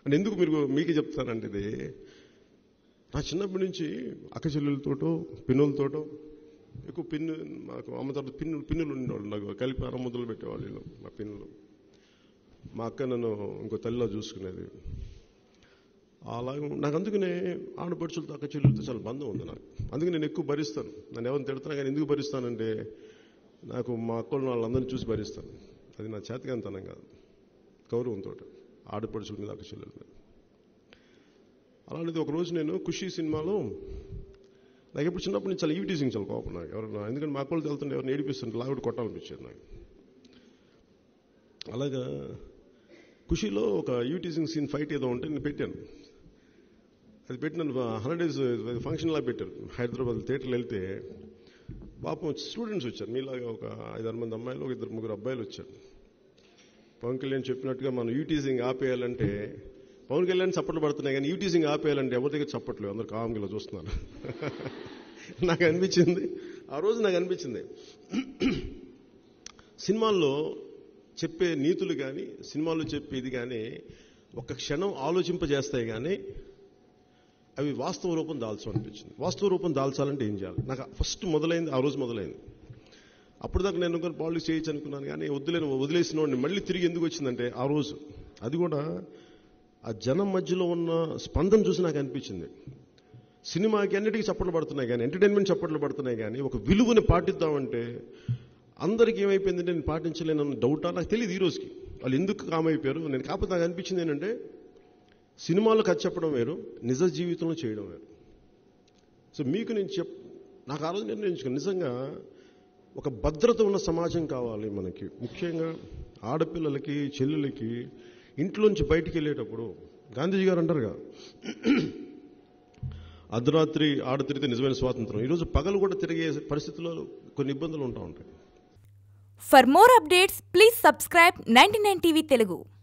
అంటే ఎందుకు మీరు మీకే చెప్తానండి ఇది నా చిన్నప్పటి నుంచి అక్క చెల్లెలతోటో పిన్నులతోటో ఎక్కువ పిన్ను మాకు అమ్మ తర్వాత పిన్ను పిన్నులు ఉండేవాళ్ళు నాకు కలిపి అర ముద్దలు పెట్టేవాళ్ళు వీళ్ళు, మా పిన్నులు మా అక్క నన్ను ఇంకో తల్లిలో చూసుకునేది అలాగే నాకు అందుకనే ఆడపడుచులతో అక్క చెల్లెలతో చాలా బంధం ఉంది నాకు అందుకే నేను ఎక్కువ భరిస్తాను నన్ను ఎవరిని తిడుతున్నా కానీ ఎందుకు భరిస్తానంటే నాకు మా అక్కలు వాళ్ళందరినీ చూసి భరిస్తాను అది నా చేతకంతనం కాదు గౌరవంతో ఆడపడుచుల మీద అక్క చెల్లెల మీద అలాంటిది ఒకరోజు నేను ఖుషి సినిమాలో నాకు ఎప్పుడు చిన్నప్పటి నుంచి చాలా ఈవిటీసింగ్ చాలా కోపం నాకు ఎవరన్నా ఎందుకంటే మా అక్కలు వెళ్తుంటే ఎవరిని ఏడిపిస్తుంటే లాగుడు కొట్టాలనిపించేది నాకు అలాగా ఖుషిలో ఒక ఈవిటీసింగ్ సీన్ ఫైట్ ఏదో ఉంటే నేను పెట్టాను అది పెట్టిన హండ్రెడ్ డేస్ ఫంక్షన్ లా పెట్టారు హైదరాబాద్ థియేటర్లో వెళ్తే పాపం స్టూడెంట్స్ వచ్చారు మీలాగా ఒక ఐదారు మంది అమ్మాయిలు ఒక ఇద్దరు ముగ్గురు అబ్బాయిలు వచ్చారు పవన్ కళ్యాణ్ చెప్పినట్టుగా మనం యూటీజింగ్ ఆపేయాలంటే పవన్ కళ్యాణ్ చప్పట్లు పడుతున్నాయి కానీ యూటీజింగ్ ఆపేయాలంటే ఎవరి దగ్గర చప్పట్లు అందరు కామ్గా చూస్తున్నారు నాకు అనిపించింది ఆ రోజు నాకు అనిపించింది సినిమాల్లో చెప్పే నీతులు కానీ సినిమాల్లో చెప్పే ఇది కానీ ఒక క్షణం ఆలోచింపజేస్తాయి కానీ అవి వాస్తవ రూపం దాల్చు అనిపించింది వాస్తవ రూపం దాల్చాలంటే ఏం చేయాలి నాకు ఫస్ట్ మొదలైంది ఆ రోజు మొదలైంది అప్పుడు దాకా నేను అనుకుని పాలిటిక్స్ చేయొచ్చు అనుకున్నాను కానీ వదిలేను వదిలేసిన వాడిని మళ్ళీ తిరిగి ఎందుకు వచ్చిందంటే ఆ రోజు అది కూడా ఆ జనం మధ్యలో ఉన్న స్పందన చూసి నాకు అనిపించింది సినిమాకి అన్నిటికీ చప్పట్లు పడుతున్నాయి కానీ ఎంటర్టైన్మెంట్ చప్పట్లు పడుతున్నాయి కానీ ఒక విలువని పాటిద్దామంటే అందరికీ ఏమైపోయిందంటే నేను పాటించలేనన్న డౌటా నాకు తెలియదు ఈ రోజుకి వాళ్ళు ఎందుకు కామైపోయారు నేను కాకపోతే నాకు అనిపించింది ఏంటంటే సినిమాలో కథ చెప్పడం వేరు నిజ జీవితంలో చేయడం వేరు సో మీకు నేను చెప్ నాకు ఆ రోజు నిర్ణయించుకుని నిజంగా ఒక భద్రత ఉన్న సమాజం కావాలి మనకి ముఖ్యంగా ఆడపిల్లలకి చెల్లెలకి ఇంట్లోంచి బయటికి వెళ్ళేటప్పుడు గాంధీజీ గారు అంటారుగా అర్ధరాత్రి ఆడ తిరిగితే నిజమైన స్వాతంత్రం ఈరోజు పగలు కూడా తిరిగే పరిస్థితుల్లో కొన్ని ఇబ్బందులు ఉంటా ఉంటాయి For more updates, please subscribe 99 TV Telugu.